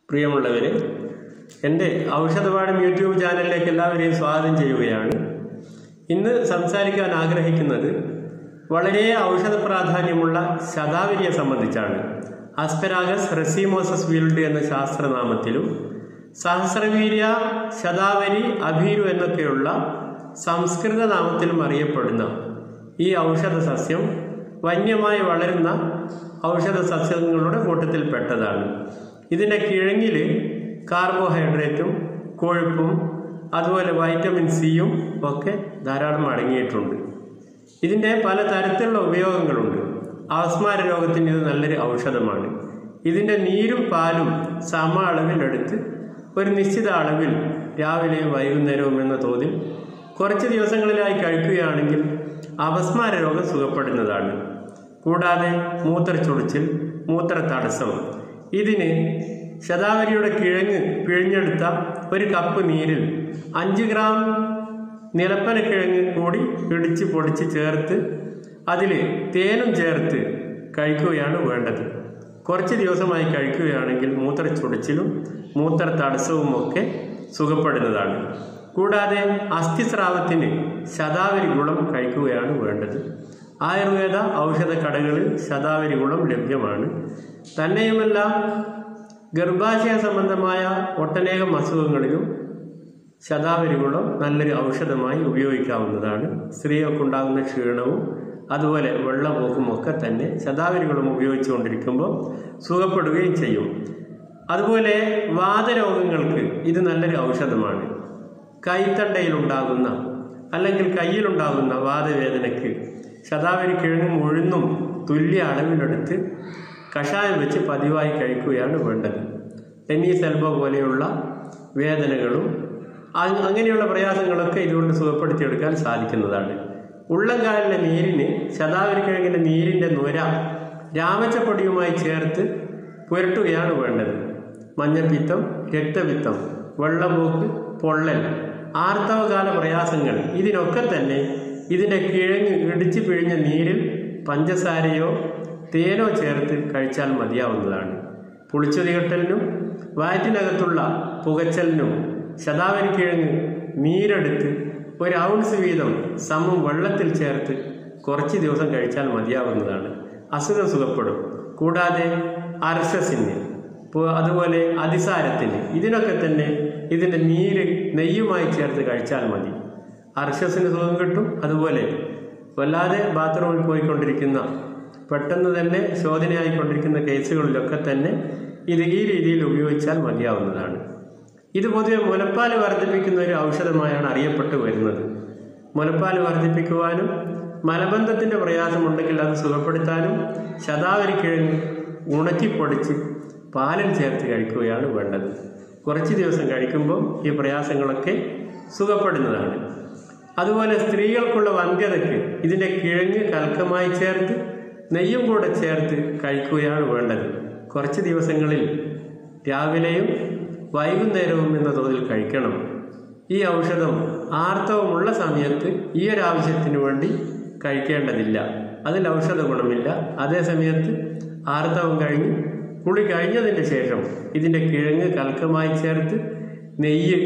പ്രിയമുള്ളവരെ എൻ്റെ ഔഷധപാഠം യൂട്യൂബ് ചാനലിലേക്ക് എല്ലാവരെയും സ്വാഗതം ചെയ്യുകയാണ് ഇന്ന് സംസാരിക്കാൻ ആഗ്രഹിക്കുന്നത് വളരെ ഔഷധ പ്രാധാന്യമുള്ള ശതാവരിയെ സംബന്ധിച്ചാണ് ആസ്പെരാഗസ് റെസിമോസസ് വീൽഡ് എന്ന ശാസ്ത്രനാമത്തിലും സഹസ്രവീര്യ ശതാവരി അഭീരു എന്നൊക്കെയുള്ള സംസ്കൃത നാമത്തിലും അറിയപ്പെടുന്ന ഈ ഔഷധ സസ്യം വന്യമായി വളരുന്ന ഔഷധ സസ്യങ്ങളുടെ കൂട്ടത്തിൽപ്പെട്ടതാണ് ഇതിൻ്റെ കിഴങ്ങിൽ കാർബോഹൈഡ്രേറ്റും കൊഴുപ്പും അതുപോലെ വൈറ്റമിൻ സിയും ഒക്കെ ധാരാളം അടങ്ങിയിട്ടുണ്ട് ഇതിൻ്റെ പല തരത്തിലുള്ള ഉപയോഗങ്ങളുണ്ട് ആസ്മാര രോഗത്തിന് ഇത് നല്ലൊരു ഔഷധമാണ് ഇതിൻ്റെ നീരും പാലും സമ അളവിലെടുത്ത് ഒരു നിശ്ചിത അളവിൽ രാവിലെയും വൈകുന്നേരവും എന്ന തോതിൽ കുറച്ച് ദിവസങ്ങളിലായി കഴിക്കുകയാണെങ്കിൽ അപസ്മാര രോഗം സുഖപ്പെടുന്നതാണ് കൂടാതെ മൂത്രച്ചൊടിച്ചിൽ മൂത്ര തടസ്സം ഇതിന് ശതാവരിയുടെ കിഴങ്ങ് പിഴിഞ്ഞെടുത്ത ഒരു കപ്പ് നീരിൽ അഞ്ച് ഗ്രാം നിലപ്പന കിഴങ്ങ് കൂടി ഇടിച്ച് പൊടിച്ച് ചേർത്ത് അതിൽ തേനും ചേർത്ത് കഴിക്കുകയാണ് വേണ്ടത് കുറച്ച് ദിവസമായി കഴിക്കുകയാണെങ്കിൽ മൂത്രച്ചൊടിച്ചിലും മൂത്ര തടസ്സവും ഒക്കെ സുഖപ്പെടുന്നതാണ് കൂടാതെ അസ്ഥിസ്രാവത്തിന് ശതാവരി ഗുളം കഴിക്കുകയാണ് വേണ്ടത് ആയുർവേദ ഔഷധ കടകളിൽ ശതാവരി ഗുളം ലഭ്യമാണ് തന്നെയുമല്ല ഗർഭാശയ സംബന്ധമായ ഒട്ടനേകം അസുഖങ്ങളിലും ശതാവരി ഗുളം നല്ലൊരു ഔഷധമായി ഉപയോഗിക്കാവുന്നതാണ് സ്ത്രീകൾക്കുണ്ടാകുന്ന ക്ഷീണവും അതുപോലെ വെള്ളപോക്കും ഒക്കെ തന്നെ ശതാവരി ഗുളം ഉപയോഗിച്ചുകൊണ്ടിരിക്കുമ്പോൾ സുഖപ്പെടുകയും ചെയ്യും അതുപോലെ വാതരോഗങ്ങൾക്ക് ഇത് നല്ലൊരു ഔഷധമാണ് കൈത്തണ്ടയിലുണ്ടാകുന്ന അല്ലെങ്കിൽ കയ്യിലുണ്ടാകുന്ന വാതവേദനയ്ക്ക് ശതാവരി കിഴങ്ങും ഉഴുന്നും തുല്യ അളവിലെടുത്ത് കഷായം വെച്ച് പതിവായി കഴിക്കുകയാണ് വേണ്ടത് ടെന്നീസ് എൽബോ പോലെയുള്ള വേദനകളും അങ്ങനെയുള്ള പ്രയാസങ്ങളൊക്കെ ഇതുകൊണ്ട് സുഖപ്പെടുത്തിയെടുക്കാൻ സാധിക്കുന്നതാണ് ഉള്ളംകാലിലെ നീരിന് ശതാവരി കിഴങ്ങിൻ്റെ നീരിൻ്റെ നുര രാമച്ചപ്പൊടിയുമായി ചേർത്ത് പുരട്ടുകയാണ് വേണ്ടത് മഞ്ഞപ്പിത്തം രക്തപിത്തം വെള്ളപോക്ക് പൊള്ളൽ ആർത്തവകാല പ്രയാസങ്ങൾ ഇതിനൊക്കെ തന്നെ ഇതിൻ്റെ കിഴങ്ങ് ഇടിച്ചു പിഴിഞ്ഞ നീരിൽ പഞ്ചസാരയോ തേനോ ചേർത്ത് കഴിച്ചാൽ മതിയാവുന്നതാണ് പുളിച്ചുതികട്ടലിനും വയറ്റിനകത്തുള്ള പുകച്ചലിനും ശതാവരി കിഴങ്ങ് നീരെടുത്ത് ഒരു ഔൺസ് വീതം സമം വെള്ളത്തിൽ ചേർത്ത് കുറച്ച് ദിവസം കഴിച്ചാൽ മതിയാവുന്നതാണ് അസുഖം സുഖപ്പെടും കൂടാതെ അർഷസിന് അതുപോലെ അതിസാരത്തിന് ഇതിനൊക്കെ തന്നെ ഇതിൻ്റെ നീര് നെയ്യുമായി ചേർത്ത് കഴിച്ചാൽ മതി അർഷസിന് സുഖം കിട്ടും അതുപോലെ വല്ലാതെ ബാത്റൂമിൽ പോയിക്കൊണ്ടിരിക്കുന്ന പെട്ടെന്ന് തന്നെ ശോധനയായിക്കൊണ്ടിരിക്കുന്ന കേസുകളിലൊക്കെ തന്നെ ഇത് ഈ രീതിയിൽ ഉപയോഗിച്ചാൽ മതിയാവുന്നതാണ് ഇത് പൊതുവെ മുലപ്പാൽ വർദ്ധിപ്പിക്കുന്ന ഒരു ഔഷധമായാണ് അറിയപ്പെട്ടു വരുന്നത് മുലപ്പാൽ വർദ്ധിപ്പിക്കുവാനും മലബന്ധത്തിൻ്റെ പ്രയാസമുണ്ടെങ്കിൽ അത് സുഖപ്പെടുത്താനും ശതാവരി കിഴങ്ങ് ഉണക്കിപ്പൊടിച്ച് പാലിൽ ചേർത്ത് കഴിക്കുകയാണ് വേണ്ടത് കുറച്ച് ദിവസം കഴിക്കുമ്പോൾ ഈ പ്രയാസങ്ങളൊക്കെ സുഖപ്പെടുന്നതാണ് അതുപോലെ സ്ത്രീകൾക്കുള്ള വന്ധ്യതയ്ക്ക് ഇതിൻ്റെ കിഴങ്ങ് കൽക്കമായി ചേർത്ത് നെയ്യും കൂടെ ചേർത്ത് കഴിക്കുകയാണ് വേണ്ടത് കുറച്ച് ദിവസങ്ങളിൽ രാവിലെയും വൈകുന്നേരവും എന്ന തോതിൽ കഴിക്കണം ഈ ഔഷധം ആർത്തവമുള്ള സമയത്ത് ഈ ഒരു ആവശ്യത്തിന് വേണ്ടി കഴിക്കേണ്ടതില്ല അതിൽ ഔഷധ ഗുണമില്ല അതേ സമയത്ത് ആർത്തവം കഴിഞ്ഞ് കുളി കഴിഞ്ഞതിന് ശേഷം ഇതിൻ്റെ കിഴങ്ങ് കൽക്കമായി ചേർത്ത് നെയ്യ്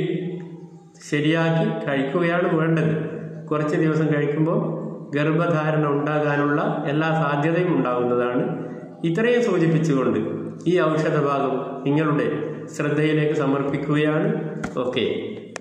ശരിയാക്കി കഴിക്കുകയാണ് വേണ്ടത് കുറച്ച് ദിവസം കഴിക്കുമ്പോൾ ഗർഭധാരണ ഉണ്ടാകാനുള്ള എല്ലാ സാധ്യതയും ഉണ്ടാകുന്നതാണ് ഇത്രയും സൂചിപ്പിച്ചുകൊണ്ട് ഈ ഔഷധ ഭാഗം നിങ്ങളുടെ ശ്രദ്ധയിലേക്ക് സമർപ്പിക്കുകയാണ് ഓക്കെ